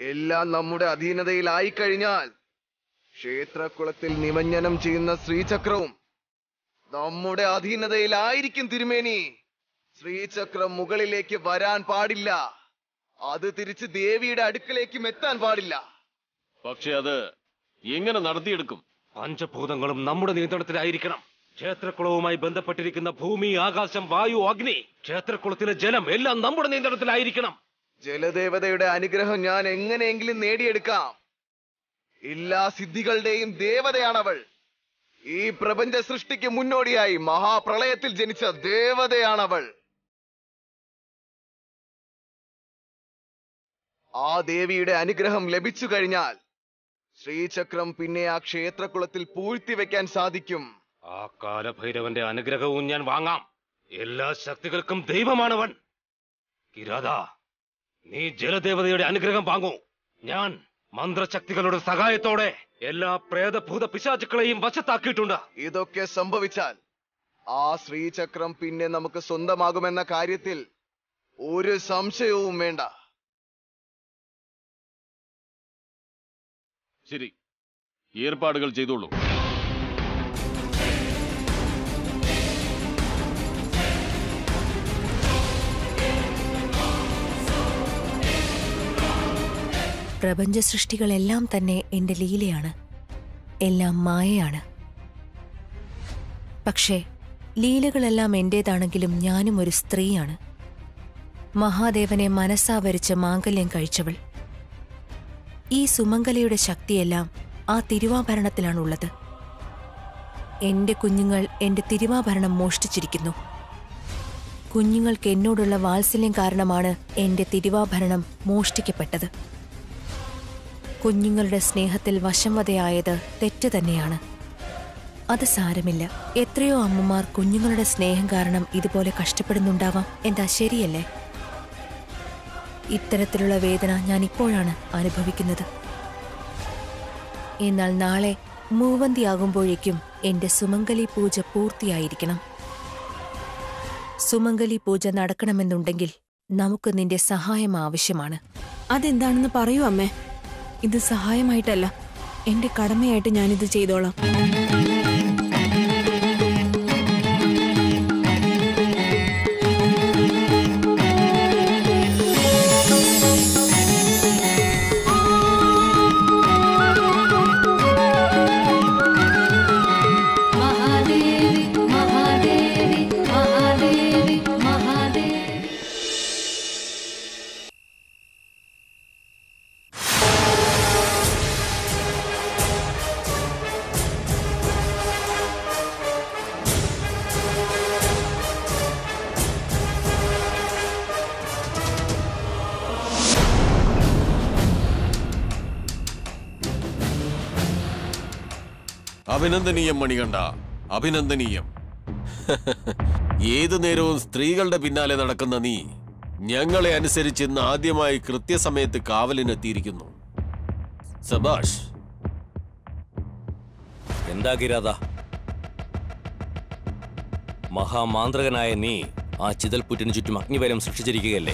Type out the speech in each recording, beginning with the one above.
എല്ലാം നമ്മുടെ അധീനതയിലായി കഴിഞ്ഞാൽ ക്ഷേത്രക്കുളത്തിൽ നിമഞ്ജനം ചെയ്യുന്ന ശ്രീചക്രവും നമ്മുടെ അധീനതയിലായിരിക്കും തിരുമേനി ശ്രീചക്രം മുകളിലേക്ക് വരാൻ പാടില്ല അത് തിരിച്ച് ദേവിയുടെ അടുക്കലേക്കും എത്താൻ പാടില്ല പക്ഷെ അത് എങ്ങനെ നടത്തിയെടുക്കും പഞ്ചഭൂതങ്ങളും നമ്മുടെ നിയന്ത്രണത്തിലായിരിക്കണം ക്ഷേത്രക്കുളവുമായി ബന്ധപ്പെട്ടിരിക്കുന്ന ഭൂമി ആകാശം വായു അഗ്നി ക്ഷേത്രക്കുളത്തിലെ ജലം എല്ലാം നമ്മുടെ നിയന്ത്രണത്തിലായിരിക്കണം ജലദേവതയുടെ അനുഗ്രഹം ഞാൻ എങ്ങനെയെങ്കിലും നേടിയെടുക്കാം എല്ലാ സിദ്ധികളുടെയും ദേവതയാണവൾ ഈ പ്രപഞ്ച സൃഷ്ടിക്ക് മുന്നോടിയായി മഹാപ്രളയത്തിൽ ജനിച്ച ദേവതയാണവൾ ആ ദേവിയുടെ അനുഗ്രഹം ലഭിച്ചു കഴിഞ്ഞാൽ ശ്രീചക്രം പിന്നെ ആ ക്ഷേത്രക്കുളത്തിൽ പൂഴ്ത്തി വെക്കാൻ സാധിക്കും ആ കാലഭൈരവന്റെ അനുഗ്രഹവും ഞാൻ വാങ്ങാം എല്ലാ ശക്തികൾക്കും ദൈവമാണവൻ കിരാത നീ ജലദേവതയുടെ അനുഗ്രഹം വാങ്ങൂ ഞാൻ മന്ത്രശക്തികളുടെ സഹായത്തോടെ എല്ലാ പ്രേതഭൂത പിശാചുക്കളെയും വശത്താക്കിയിട്ടുണ്ട് ഇതൊക്കെ സംഭവിച്ചാൽ ആ ശ്രീചക്രം പിന്നെ നമുക്ക് സ്വന്തമാകുമെന്ന കാര്യത്തിൽ ഒരു സംശയവും വേണ്ട ശരി ഏർപ്പാടുകൾ ചെയ്തോളൂ പ്രപഞ്ച സൃഷ്ടികളെല്ലാം തന്നെ എന്റെ ലീലയാണ് എല്ലാം മായയാണ് പക്ഷേ ലീലകളെല്ലാം എന്റേതാണെങ്കിലും ഞാനും ഒരു സ്ത്രീയാണ് മഹാദേവനെ മനസ്സാ വരിച്ച് മാംഗല്യം കഴിച്ചവൾ ഈ സുമംഗലയുടെ ശക്തിയെല്ലാം ആ തിരുവാഭരണത്തിലാണുള്ളത് എന്റെ കുഞ്ഞുങ്ങൾ എന്റെ തിരുവാഭരണം മോഷ്ടിച്ചിരിക്കുന്നു കുഞ്ഞുങ്ങൾക്ക് എന്നോടുള്ള വാത്സല്യം കാരണമാണ് എന്റെ തിരുവാഭരണം മോഷ്ടിക്കപ്പെട്ടത് കുഞ്ഞുങ്ങളുടെ സ്നേഹത്തിൽ വശംവതയായത് തെറ്റ് തന്നെയാണ് അത് സാരമില്ല എത്രയോ അമ്മമാർ കുഞ്ഞുങ്ങളുടെ സ്നേഹം കാരണം ഇതുപോലെ കഷ്ടപ്പെടുന്നുണ്ടാവാം എന്താ ശരിയല്ലേ ഇത്തരത്തിലുള്ള വേദന ഞാൻ ഇപ്പോഴാണ് അനുഭവിക്കുന്നത് എന്നാൽ നാളെ മൂവന്തിയാകുമ്പോഴേക്കും എന്റെ സുമംഗലി പൂജ പൂർത്തിയായിരിക്കണം സുമംഗലി പൂജ നടക്കണമെന്നുണ്ടെങ്കിൽ നമുക്ക് നിന്റെ സഹായം ആവശ്യമാണ് അതെന്താണെന്ന് പറയൂ അമ്മേ ഇത് സഹായമായിട്ടല്ല എന്റെ കടമയായിട്ട് ഞാനിത് ചെയ്തോളാം മഹാദേവി മഹാദേവി മഹാദേവി മഹാദേവി അഭിനന്ദനീയം മണികണ്ഠ അഭിനന്ദനീയം ഏതു നേരവും സ്ത്രീകളുടെ പിന്നാലെ നടക്കുന്ന നീ ഞങ്ങളെ അനുസരിച്ച് ഇന്ന് ആദ്യമായി കൃത്യസമയത്ത് കാവലിനെത്തിയിരിക്കുന്നു സബാഷ് എന്താ കിരാത മഹാമാന്ത്രകനായ നീ ആ ചിതൽപുറ്റിനു ചുറ്റും അഗ്നിവലം സൃഷ്ടിച്ചിരിക്കുകയല്ലേ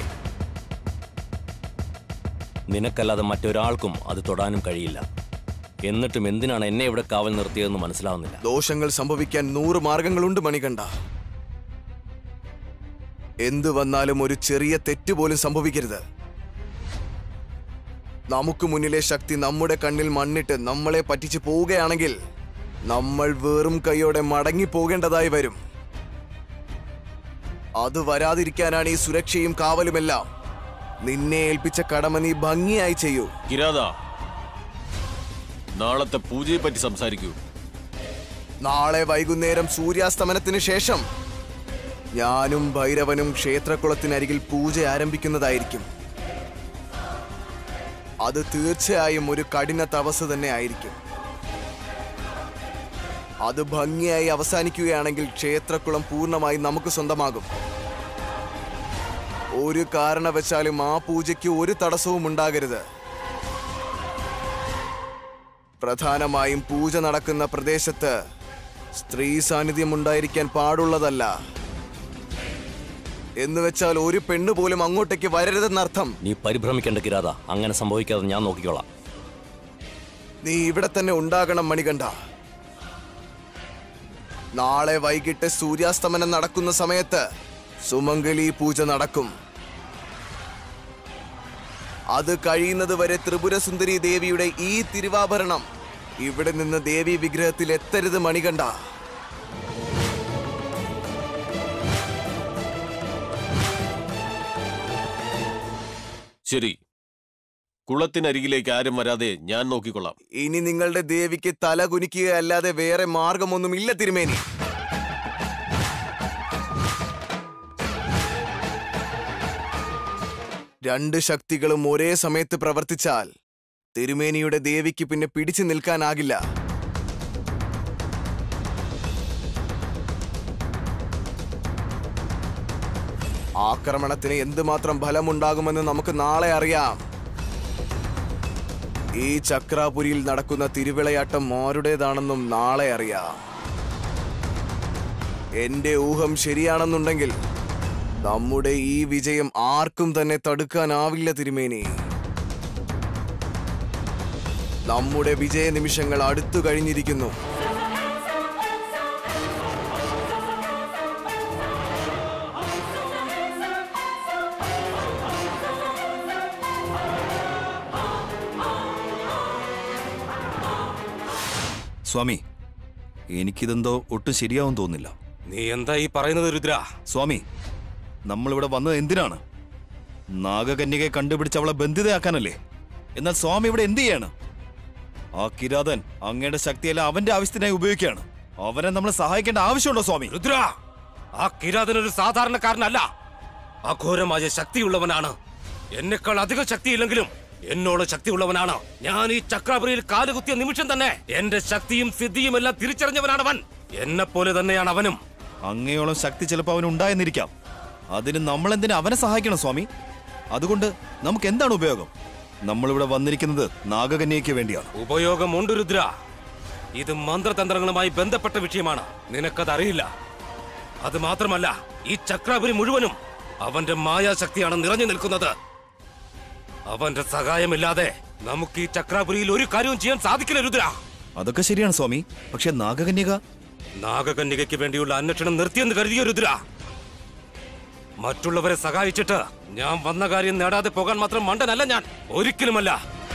നിനക്കല്ലാതെ മറ്റൊരാൾക്കും അത് തൊടാനും കഴിയില്ല എന്നിട്ടും എന്തിനാണ് എന്നെ ഇവിടെ കാവൽ നിർത്തിയതെന്ന് മനസ്സിലാവുന്നില്ല ദോഷങ്ങൾ സംഭവിക്കാൻ നൂറ് മാർഗങ്ങളുണ്ട് മണികണ്ഠ എന്തു വന്നാലും ഒരു ചെറിയ തെറ്റ് പോലും സംഭവിക്കരുത് നമുക്ക് മുന്നിലെ ശക്തി നമ്മുടെ കണ്ണിൽ മണ്ണിട്ട് നമ്മളെ പറ്റിച്ചു പോവുകയാണെങ്കിൽ നമ്മൾ വെറും കൈയോടെ മടങ്ങി പോകേണ്ടതായി വരും അത് വരാതിരിക്കാനാണ് ഈ സുരക്ഷയും കാവലുമെല്ലാം നിന്നെ ഏൽപ്പിച്ച കടമ നീ ഭംഗിയായി ചെയ്യൂ കിരാത നാളത്തെ പൂജയെ പറ്റി സംസാരിക്കൂ നാളെ വൈകുന്നേരം സൂര്യാസ്തമനത്തിന് ശേഷം ഞാനും ഭൈരവനും ക്ഷേത്രക്കുളത്തിനരികിൽ പൂജ ആരംഭിക്കുന്നതായിരിക്കും അത് തീർച്ചയായും ഒരു കഠിന തപസ് തന്നെ ആയിരിക്കും അത് ഭംഗിയായി അവസാനിക്കുകയാണെങ്കിൽ ക്ഷേത്രക്കുളം പൂർണ്ണമായി നമുക്ക് സ്വന്തമാകും ഒരു കാരണവശാലും ആ പൂജയ്ക്ക് ഒരു തടസ്സവും ഉണ്ടാകരുത് പ്രധാനമായും പൂജ നടക്കുന്ന പ്രദേശത്ത് സ്ത്രീ സാന്നിധ്യം ഉണ്ടായിരിക്കാൻ പാടുള്ളതല്ല എന്ന് വെച്ചാൽ ഒരു പെണ്ണ് പോലും അങ്ങോട്ടേക്ക് വരരുതെന്നർത്ഥം നീ പരിഭ്രമിക്കേണ്ട കിരാത അങ്ങനെ സംഭവിക്കാതെ ഞാൻ നോക്കിക്കോളാം നീ ഇവിടെ തന്നെ ഉണ്ടാകണം മണികണ്ഠ നാളെ വൈകിട്ട് സൂര്യാസ്തമനം നടക്കുന്ന സമയത്ത് സുമംഗലി പൂജ നടക്കും അത് കഴിയുന്നത് വരെ ത്രിപുരസുന്ദരി ദേവിയുടെ ഈ തിരുവാഭരണം ഇവിടെ നിന്ന് ദേവി വിഗ്രഹത്തിൽ എത്തരുത് മണികണ്ഠ ശരി കുളത്തിനരികിലേക്ക് ആരും വരാതെ ഞാൻ നോക്കിക്കൊള്ളാം ഇനി നിങ്ങളുടെ ദേവിക്ക് തല കുനിക്കുകയല്ലാതെ വേറെ മാർഗമൊന്നുമില്ല തിരുമേനി രണ്ട് ശക്തികളും ഒരേ സമയത്ത് പ്രവർത്തിച്ചാൽ തിരുമേനിയുടെ ദേവിക്ക് പിന്നെ പിടിച്ചു നിൽക്കാനാകില്ല ആക്രമണത്തിന് എന്തുമാത്രം ഫലമുണ്ടാകുമെന്ന് നമുക്ക് നാളെ അറിയാം ഈ ചക്രാപുരിയിൽ നടക്കുന്ന തിരുവിളയാട്ടം ആരുടേതാണെന്നും നാളെ അറിയാം എന്റെ ഊഹം ശരിയാണെന്നുണ്ടെങ്കിൽ നമ്മുടെ ഈ വിജയം ആർക്കും തന്നെ തടുക്കാനാവില്ല തിരുമേനി നമ്മുടെ വിജയ നിമിഷങ്ങൾ അടുത്തു കഴിഞ്ഞിരിക്കുന്നു സ്വാമി എനിക്കിതെന്തോ ഒട്ടും ശരിയാവും തോന്നില്ല നീ എന്താ ഈ പറയുന്നത് രുദ്ര സ്വാമി നമ്മളിവിടെ വന്നത് എന്തിനാണ് നാഗകന്യകയെ കണ്ടുപിടിച്ച് അവളെ ബന്ധിതയാക്കാനല്ലേ എന്നാൽ സ്വാമി ഇവിടെ എന്ത് ചെയ്യാണ് ആ കിരാതൻ അങ്ങയുടെ ശക്തിയെല്ലാം അവന്റെ ആവശ്യത്തിനായി ഉപയോഗിക്കുകയാണ് അവനെ നമ്മളെ സഹായിക്കേണ്ട ആവശ്യമുണ്ടോ സ്വാമി രുദ്ര ആ കിരാതൻ ഒരു സാധാരണക്കാരനല്ല അഘോരമായ ശക്തിയുള്ളവനാണ് എന്നെക്കാൾ അധിക ശക്തിയില്ലെങ്കിലും എന്നോട് ശക്തിയുള്ളവനാണ് ഞാൻ ഈ ചക്രാപുരിയിൽ കാലുകുത്തിയ നിമിഷം തന്നെ എന്റെ ശക്തിയും സിദ്ധിയും എല്ലാം തിരിച്ചറിഞ്ഞവനാണവൻ എന്നെ പോലെ തന്നെയാണ് അവനും അങ്ങയോളം ശക്തി ചിലപ്പോൾ അവന് ഉണ്ടായെന്നിരിക്കാം അതിന് നമ്മൾ എന്തിനാ അവനെ സഹായിക്കണം സ്വാമി അതുകൊണ്ട് നമുക്ക് എന്താണ് ഉപയോഗം നമ്മളിവിടെ വന്നിരിക്കുന്നത് നാഗകന്യയ്ക്ക് വേണ്ടിയാണ് ഉപയോഗമുണ്ട് രുദ്ര ഇത് മന്ത്രതന്ത്രങ്ങളുമായി ബന്ധപ്പെട്ട വിഷയമാണ് നിനക്കതറിയില്ല അത് മാത്രമല്ല ഈ ചക്രാപുരി മുഴുവനും അവന്റെ മായാശക്തിയാണ് നിറഞ്ഞു നിൽക്കുന്നത് അവന്റെ സഹായമില്ലാതെ നമുക്ക് ഈ ചക്രാപുരിയിൽ ഒരു കാര്യവും ചെയ്യാൻ സാധിക്കില്ല രുദ്ര അതൊക്കെ ശരിയാണ് സ്വാമി പക്ഷെ നാഗകന്യക നാഗകന്യകയ്ക്ക് വേണ്ടിയുള്ള അന്വേഷണം നിർത്തിയെന്ന് കരുതിയ രുദ്ര മറ്റുള്ളവരെ സഹായിച്ചിട്ട് ഞാൻ വന്ന കാര്യം നേടാതെ പോകാൻ മാത്രം മണ്ടനല്ല ഞാൻ ഒരിക്കലുമല്ല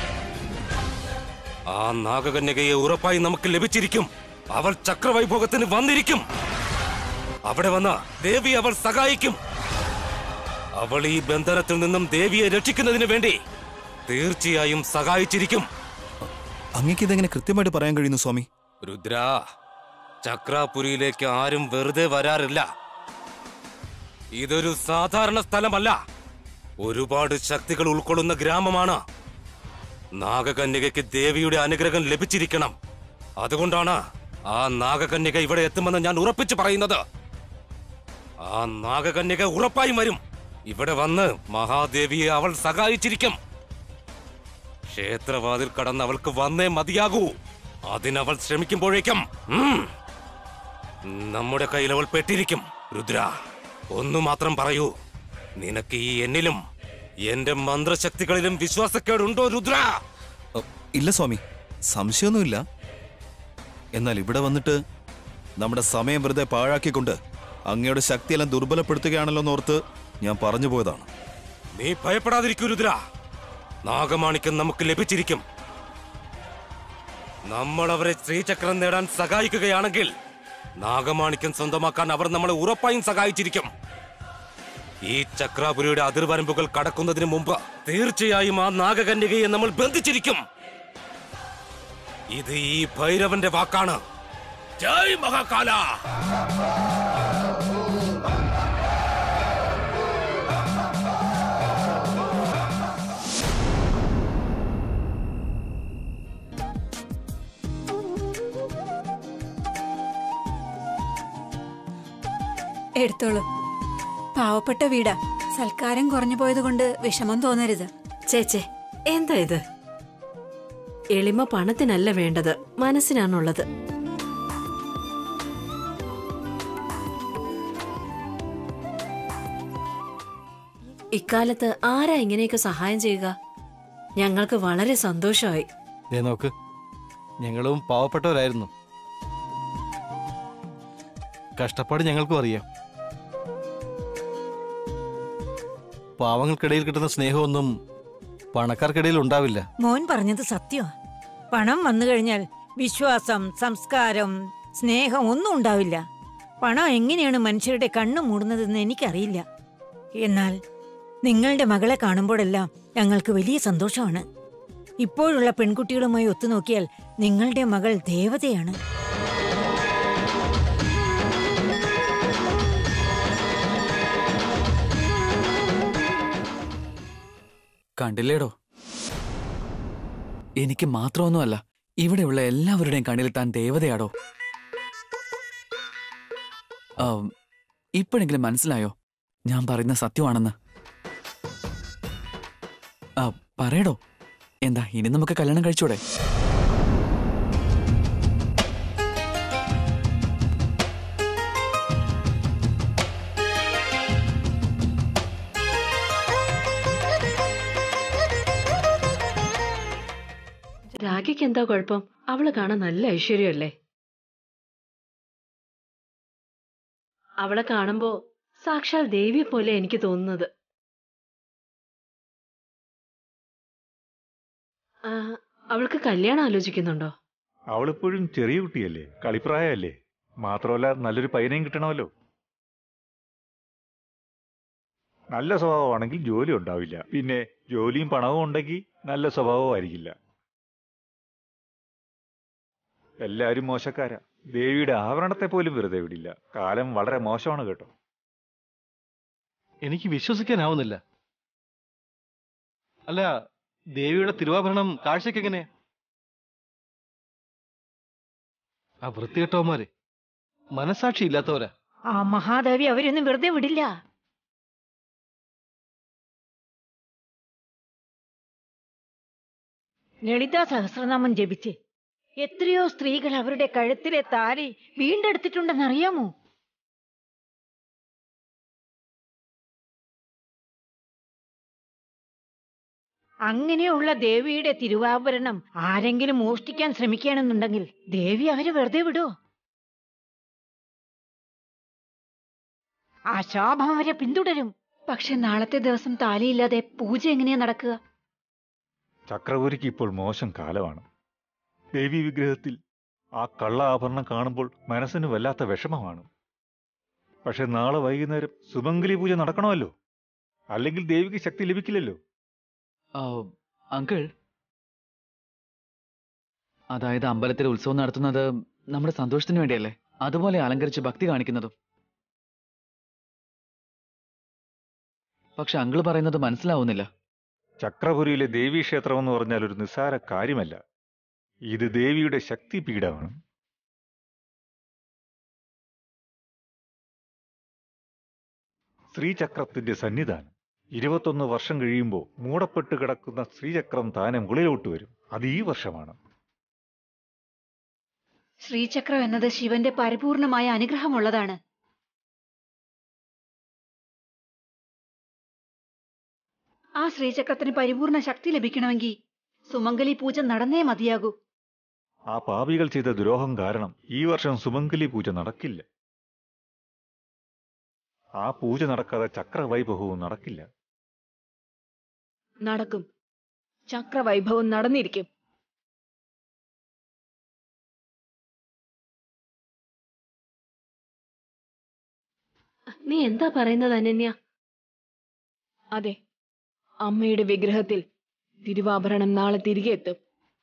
ആ നാഗകന്യകയെ ഉറപ്പായി നമുക്ക് ലഭിച്ചിരിക്കും അവൾ ചക്രവൈഭോഗത്തിന് വന്നിരിക്കും അവിടെ വന്ന് ദേവി അവൾ സഹായിക്കും അവൾ ഈ ബന്ധനത്തിൽ നിന്നും ദേവിയെ രക്ഷിക്കുന്നതിന് വേണ്ടി തീർച്ചയായും സഹായിച്ചിരിക്കും അങ്ങക്ക് ഇതെങ്ങനെ കൃത്യമായിട്ട് പറയാൻ കഴിയുന്നു സ്വാമി രുദ്ര ചക്രാപുരിയിലേക്ക് ആരും വെറുതെ വരാറില്ല ഇതൊരു സാധാരണ സ്ഥലമല്ല ഒരുപാട് ശക്തികൾ ഉൾക്കൊള്ളുന്ന ഗ്രാമമാണ് നാഗകന്യകയ്ക്ക് ദേവിയുടെ അനുഗ്രഹം ലഭിച്ചിരിക്കണം അതുകൊണ്ടാണ് ആ നാഗകന്യക ഇവിടെ എത്തുമെന്ന് ഞാൻ ഉറപ്പിച്ചു പറയുന്നത് ആ നാഗകന്യക ഉറപ്പായും വരും ഇവിടെ വന്ന് മഹാദേവിയെ അവൾ സഹായിച്ചിരിക്കും ക്ഷേത്രവാതിൽ കടന്ന് അവൾക്ക് വന്നേ മതിയാകൂ അതിനവൾ ശ്രമിക്കുമ്പോഴേക്കും ഉം, നമ്മുടെ കയ്യിൽ അവൾ പെട്ടിരിക്കും രുദ്ര ഒന്നു മാത്രം പറയൂ നിനക്ക് ഈ എന്നിലും എന്റെ മന്ത്രശക്തികളിലും വിശ്വാസക്കേടുണ്ടോ രുദ്ര അ, ഇല്ല സ്വാമി സംശയമൊന്നുമില്ല എന്നാൽ ഇവിടെ വന്നിട്ട് നമ്മുടെ സമയം വെറുതെ പാഴാക്കിക്കൊണ്ട് അങ്ങയുടെ ശക്തിയെല്ലാം ദുർബലപ്പെടുത്തുകയാണല്ലോ എന്നോർത്ത് ഞാൻ പറഞ്ഞു പോയതാണ് നീ ഭയപ്പെടാതിരിക്കൂ രുദ്ര നാഗമാണിക്യം നമുക്ക് ലഭിച്ചിരിക്കും നമ്മൾ അവരെ ശ്രീചക്രം നേടാൻ സഹായിക്കുകയാണെങ്കിൽ നാഗമാണിക്യം സ്വന്തമാക്കാൻ അവർ നമ്മളെ ഉറപ്പായും സഹായിച്ചിരിക്കും ഈ ചക്രാപുരിയുടെ അതിർവരമ്പുകൾ കടക്കുന്നതിന് മുമ്പ് തീർച്ചയായും ആ നാഗകന്യകയെ നമ്മൾ ബന്ധിച്ചിരിക്കും ഇത് ഈ ഭൈരവന്റെ വാക്കാണ് ജയ് മഹാകാല എടുത്തോളൂ പാവപ്പെട്ട വീടാ സൽക്കാരം കുറഞ്ഞു പോയതുകൊണ്ട് വിഷമം തോന്നരുത് ചേച്ചേ എന്താ ഇത് എളിമ പണത്തിനല്ല വേണ്ടത് മനസ്സിനാണുള്ളത് ഇക്കാലത്ത് ആരാ ഇങ്ങനെയൊക്കെ സഹായം ചെയ്യുക ഞങ്ങൾക്ക് വളരെ സന്തോഷമായി ദേ നോക്ക് ഞങ്ങളും പാവപ്പെട്ടവരായിരുന്നു കഷ്ടപ്പാട് ഞങ്ങൾക്കും അറിയാം പാവങ്ങൾക്കിടയിൽ കിട്ടുന്ന സ്നേഹമൊന്നും പണക്കാർക്കിടയിൽ ഉണ്ടാവില്ല മോൻ പറഞ്ഞത് സത്യമാ പണം വന്നു കഴിഞ്ഞാൽ വിശ്വാസം സംസ്കാരം സ്നേഹം ഒന്നും ഉണ്ടാവില്ല പണം എങ്ങനെയാണ് മനുഷ്യരുടെ കണ്ണു മൂടുന്നതെന്ന് എനിക്കറിയില്ല എന്നാൽ നിങ്ങളുടെ മകളെ കാണുമ്പോഴെല്ലാം ഞങ്ങൾക്ക് വലിയ സന്തോഷമാണ് ഇപ്പോഴുള്ള പെൺകുട്ടികളുമായി ഒത്തുനോക്കിയാൽ നിങ്ങളുടെ മകൾ ദേവതയാണ് കണ്ടില്ലേടോ എനിക്ക് മാത്രമൊന്നുമല്ല ഇവിടെയുള്ള എല്ലാവരുടെയും കണ്ണിൽ താൻ ദേവതയാടോ ആം, ഇപ്പോഴെങ്കിലും മനസ്സിലായോ ഞാൻ പറയുന്ന സത്യമാണെന്ന് ആ പറയടോ എന്താ ഇനി നമുക്ക് കല്യാണം കഴിച്ചൂടെ രാഖിക്ക് എന്താ കുഴപ്പം അവള് കാണാൻ നല്ല ഐശ്വര്യമല്ലേ അവളെ കാണുമ്പോ സാക്ഷാൽ ദേവിയെ പോലെ എനിക്ക് തോന്നുന്നത് ആ, അവൾക്ക് കല്യാണം ആലോചിക്കുന്നുണ്ടോ അവളിപ്പോഴും ചെറിയ കുട്ടിയല്ലേ കളിപ്രായമല്ലേ മാത്രമല്ല നല്ലൊരു പയ്യനെയും കിട്ടണമല്ലോ നല്ല സ്വഭാവമാണെങ്കിൽ ജോലി ഉണ്ടാവില്ല പിന്നെ ജോലിയും പണവും ഉണ്ടെങ്കിൽ നല്ല സ്വഭാവമായിരിക്കില്ല എല്ലാവരും മോശക്കാരാ ദേവിയുടെ ആവരണത്തെ പോലും വെറുതെ വിടില്ല കാലം വളരെ മോശമാണ് കേട്ടോ എനിക്ക് വിശ്വസിക്കാനാവുന്നില്ല അല്ല ദേവിയുടെ തിരുവാഭരണം കാഴ്ചയ്ക്ക് എങ്ങനെയാ ആ വൃത്തികെട്ടവന്മാര് മനസാക്ഷി ഇല്ലാത്തവരാ ആ മഹാദേവി അവരൊന്നും വെറുതെ വിടില്ല ലളിതാ സഹസ്രനാമം ജപിച്ച് എത്രയോ സ്ത്രീകൾ അവരുടെ കഴുത്തിലെ താലി വീണ്ടെടുത്തിട്ടുണ്ടെന്നറിയാമോ അങ്ങനെയുള്ള ദേവിയുടെ തിരുവാഭരണം ആരെങ്കിലും മോഷ്ടിക്കാൻ ശ്രമിക്കുകയാണെന്നുണ്ടെങ്കിൽ ദേവി അവരെ വെറുതെ വിടോ ആ ശാപം അവരെ പിന്തുടരും പക്ഷെ നാളത്തെ ദിവസം താലിയില്ലാതെ പൂജ എങ്ങനെയാ നടക്കുക ചക്രവർത്തിക്ക് ഇപ്പോൾ മോശം കാലമാണ് ദേവി വിഗ്രഹത്തിൽ ആ കള്ള ആഭരണം കാണുമ്പോൾ മനസ്സിന് വല്ലാത്ത വിഷമമാണ് പക്ഷെ നാളെ വൈകുന്നേരം സുമംഗലി പൂജ നടക്കണമല്ലോ അല്ലെങ്കിൽ ദേവിക്ക് ശക്തി ലഭിക്കില്ലല്ലോ ആ, അങ്കിൾ അതായത് അമ്പലത്തിൽ ഉത്സവം നടത്തുന്നത് നമ്മുടെ സന്തോഷത്തിന് വേണ്ടിയല്ലേ അതുപോലെ അലങ്കരിച്ച് ഭക്തി കാണിക്കുന്നതും പക്ഷെ അങ്കിൾ പറയുന്നത് മനസ്സിലാവുന്നില്ല ചക്രപുരിയിലെ ദേവീക്ഷേത്രം എന്ന് പറഞ്ഞാൽ ഒരു നിസ്സാര കാര്യമല്ല ഇത് ദേവിയുടെ ശക്തിപീഠമാണ് ശ്രീചക്രത്തിന്റെ സന്നിധാനം ഇരുപത്തൊന്ന് വർഷം കഴിയുമ്പോൾ മൂടപ്പെട്ട് കിടക്കുന്ന ശ്രീചക്രം താനെ മുകളിലോട്ട് വരും അത് ഈ വർഷമാണ് ശ്രീചക്രം എന്നത് ശിവന്റെ പരിപൂർണമായ അനുഗ്രഹമുള്ളതാണ് ആ ശ്രീചക്രത്തിന് പരിപൂർണ ശക്തി ലഭിക്കണമെങ്കിൽ സുമംഗലി പൂജ നടന്നേ മതിയാകൂ ആ പാപികൾ ചെയ്ത ദ്രോഹം കാരണം ഈ വർഷം സുമംഗലി പൂജ നടക്കില്ല ആ പൂജ നടക്കാതെ ചക്രവൈഭവവും നടക്കില്ല നടക്കും ചക്രവൈഭവം നടന്നിരിക്കും നീ എന്താ പറയുന്നത് അനന്യ അതെ അമ്മയുടെ വിഗ്രഹത്തിൽ തിരുവാഭരണം നാളെ തിരികെ എത്തും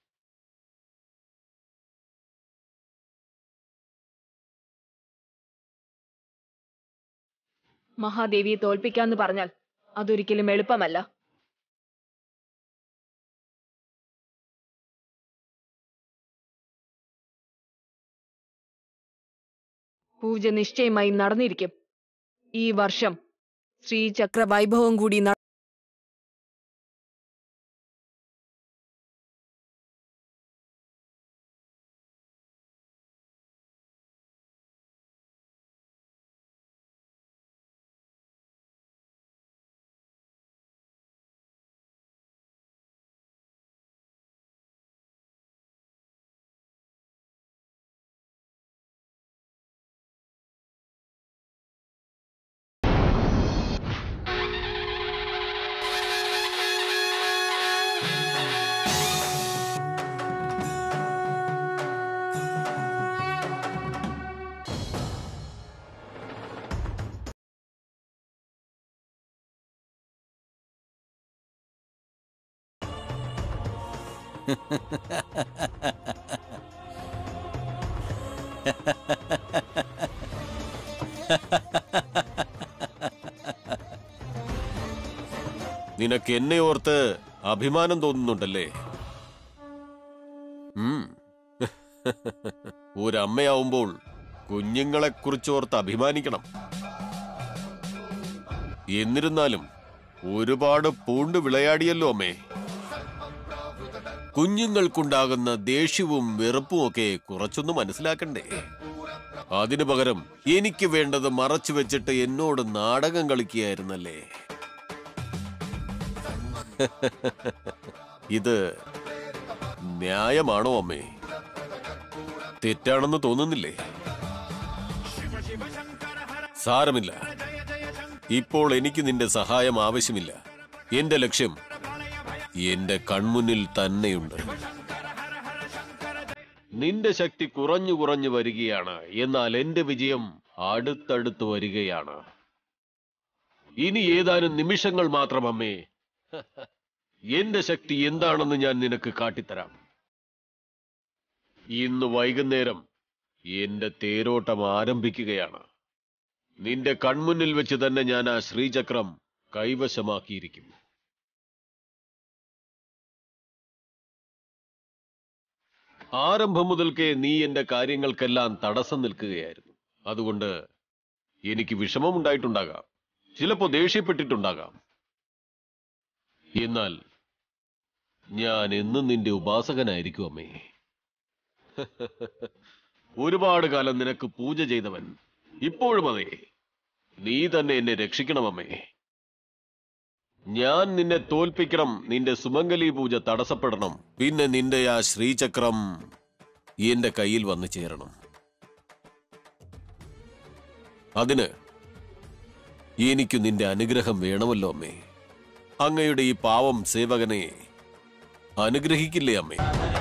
മഹാദേവിയെ തോൽപ്പിക്കാന്ന് പറഞ്ഞാൽ അതൊരിക്കലും എളുപ്പമല്ല പൂജ നിശ്ചയമായും നടന്നിരിക്കും ഈ വർഷം ശ്രീചക്ര വൈഭവം കൂടി നട നിനക്ക് എന്നെ ഓർത്ത് അഭിമാനം തോന്നുന്നുണ്ടല്ലേ ഉം. ഒരമ്മയാവുമ്പോൾ കുഞ്ഞുങ്ങളെ കുറിച്ചോർത്ത് അഭിമാനിക്കണം എന്നിരുന്നാലും ഒരുപാട് പൂണ്ട് വിളയാടിയല്ലോ അമ്മേ കുഞ്ഞുങ്ങൾക്കുണ്ടാകുന്ന ദേഷ്യവും വെറുപ്പും ഒക്കെ കുറച്ചൊന്ന് മനസ്സിലാക്കണ്ടേ അതിനു പകരം എനിക്ക് വേണ്ടത് മറച്ചു വെച്ചിട്ട് എന്നോട് നാടകം കളിക്കുകയായിരുന്നല്ലേ ഇത് ന്യായമാണോ അമ്മേ തെറ്റാണെന്ന് തോന്നുന്നില്ലേ സാരമില്ല ഇപ്പോൾ എനിക്ക് നിന്റെ സഹായം ആവശ്യമില്ല എന്റെ ലക്ഷ്യം എന്റെ കൺമുന്നിൽ തന്നെയുണ്ട് നിന്റെ ശക്തി കുറഞ്ഞു കുറഞ്ഞു വരികയാണ് എന്നാൽ എന്റെ വിജയം അടുത്തടുത്ത് വരികയാണ് ഇനി ഏതാനും നിമിഷങ്ങൾ മാത്രം അമ്മേ എന്റെ ശക്തി എന്താണെന്ന് ഞാൻ നിനക്ക് കാട്ടിത്തരാം ഇന്ന് വൈകുന്നേരം എന്റെ തേരോട്ടം ആരംഭിക്കുകയാണ് നിന്റെ കൺമുന്നിൽ വെച്ച് തന്നെ ഞാൻ ആ ശ്രീചക്രം കൈവശമാക്കിയിരിക്കും ആരംഭം മുതൽക്കേ നീ എന്റെ കാര്യങ്ങൾക്കെല്ലാം തടസ്സം നിൽക്കുകയായിരുന്നു അതുകൊണ്ട് എനിക്ക് വിഷമമുണ്ടായിട്ടുണ്ടാകാം ചിലപ്പോ ദേഷ്യപ്പെട്ടിട്ടുണ്ടാകാം എന്നാൽ ഞാൻ എന്നും നിന്റെ ഉപാസകനായിരിക്കും അമ്മേ ഒരുപാട് കാലം നിനക്ക് പൂജ ചെയ്തവൻ ഇപ്പോഴും അതെ നീ തന്നെ എന്നെ രക്ഷിക്കണമമ്മേ ഞാൻ നിന്നെ തോൽപ്പിക്കണം നിന്റെ സുമംഗലി പൂജ തടസ്സപ്പെടണം പിന്നെ നിന്റെ ആ ശ്രീചക്രം എന്റെ കയ്യിൽ വന്നു ചേരണം അതിന് എനിക്ക് നിന്റെ അനുഗ്രഹം വേണമല്ലോ അമ്മേ അങ്ങയുടെ ഈ പാവം സേവകനെ അനുഗ്രഹിക്കില്ലേ അമ്മേ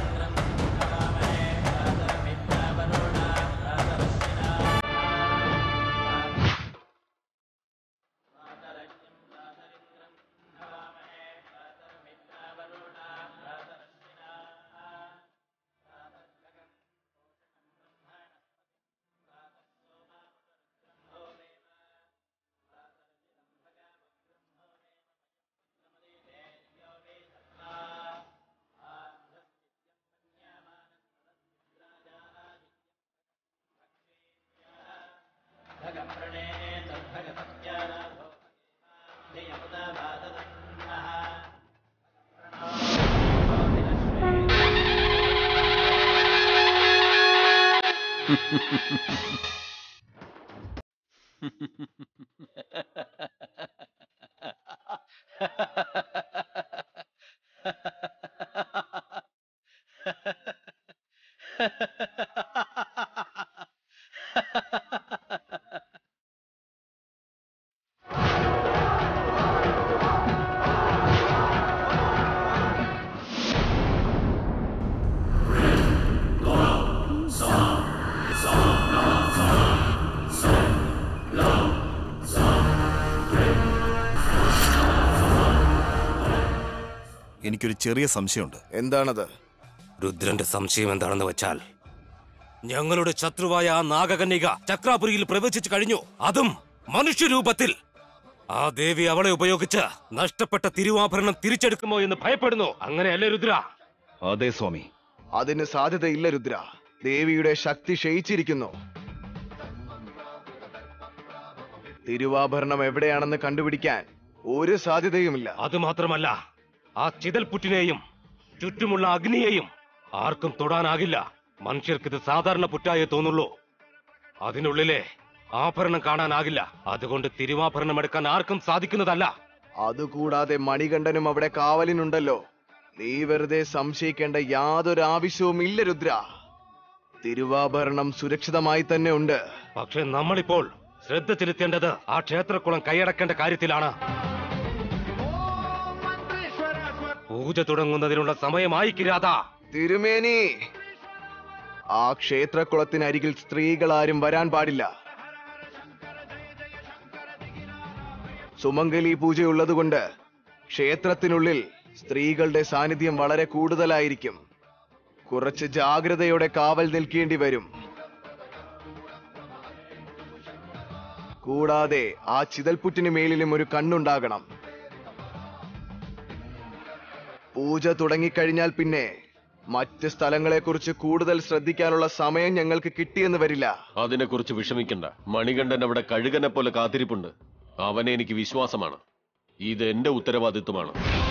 എനിക്കൊരു ചെറിയ സംശയമുണ്ട് എന്താണത് രുദ്രന്റെ സംശയം എന്താണെന്ന് വെച്ചാൽ ഞങ്ങളുടെ ശത്രുവായ ആ നാഗകന്യക ചക്രാപുരിയിൽ പ്രവേശിച്ചു കഴിഞ്ഞു അതും മനുഷ്യരൂപത്തിൽ ആ ദേവി അവളെ ഉപയോഗിച്ച് നഷ്ടപ്പെട്ട തിരുവാഭരണം തിരിച്ചെടുക്കുമോ എന്ന് ഭയപ്പെടുന്നു അങ്ങനെയല്ലേ രുദ്ര അതെ സ്വാമി അതിന് സാധ്യതയില്ല രുദ്ര ദേവിയുടെ ശക്തി ക്ഷയിച്ചിരിക്കുന്നു തിരുവാഭരണം എവിടെയാണെന്ന് കണ്ടുപിടിക്കാൻ ഒരു സാധ്യതയുമില്ല അത് മാത്രമല്ല ആ ചിതൽപുറ്റിനെയും ചുറ്റുമുള്ള അഗ്നിയെയും ആർക്കും തൊടാനാകില്ല മനുഷ്യർക്ക് ഇത് സാധാരണ പുറ്റായേ തോന്നുള്ളൂ അതിനുള്ളിലെ ആഭരണം കാണാനാകില്ല അതുകൊണ്ട് തിരുവാഭരണം എടുക്കാൻ ആർക്കും സാധിക്കുന്നതല്ല അതുകൂടാതെ മണികണ്ഠനും അവിടെ കാവലിനുണ്ടല്ലോ നീ വെറുതെ സംശയിക്കേണ്ട യാതൊരു ആവശ്യവും ഇല്ല രുദ്ര തിരുവാഭരണം സുരക്ഷിതമായി തന്നെ ഉണ്ട് പക്ഷെ നമ്മളിപ്പോൾ ശ്രദ്ധ ചെലുത്തേണ്ടത് ആ ക്ഷേത്രക്കുളം കൈയടക്കേണ്ട കാര്യത്തിലാണ് പൂജ തുടങ്ങുന്നതിനുള്ള സമയമായി കിരാത തിരുമേനി ആ ക്ഷേത്രക്കുളത്തിനരികിൽ സ്ത്രീകൾ ആരും വരാൻ പാടില്ല സുമംഗലി പൂജയുള്ളതുകൊണ്ട് ക്ഷേത്രത്തിനുള്ളിൽ സ്ത്രീകളുടെ സാന്നിധ്യം വളരെ കൂടുതലായിരിക്കും കുറച്ച് ജാഗ്രതയോടെ കാവൽ നിൽക്കേണ്ടി വരും കൂടാതെ ആ ചിതൽപുറ്റിന് മേലിലും ഒരു കണ്ണുണ്ടാകണം പൂജ തുടങ്ങിക്കഴിഞ്ഞാൽ പിന്നെ മറ്റ് സ്ഥലങ്ങളെക്കുറിച്ച് കൂടുതൽ ശ്രദ്ധിക്കാനുള്ള സമയം ഞങ്ങൾക്ക് കിട്ടിയെന്ന് വരില്ല അതിനെക്കുറിച്ച് വിഷമിക്കണ്ട മണികണ്ഠൻ അവിടെ കഴുകനെ പോലെ കാത്തിരിപ്പുണ്ട് അവനെ എനിക്ക് വിശ്വാസമാണ് ഇത് എന്റെ ഉത്തരവാദിത്വമാണ്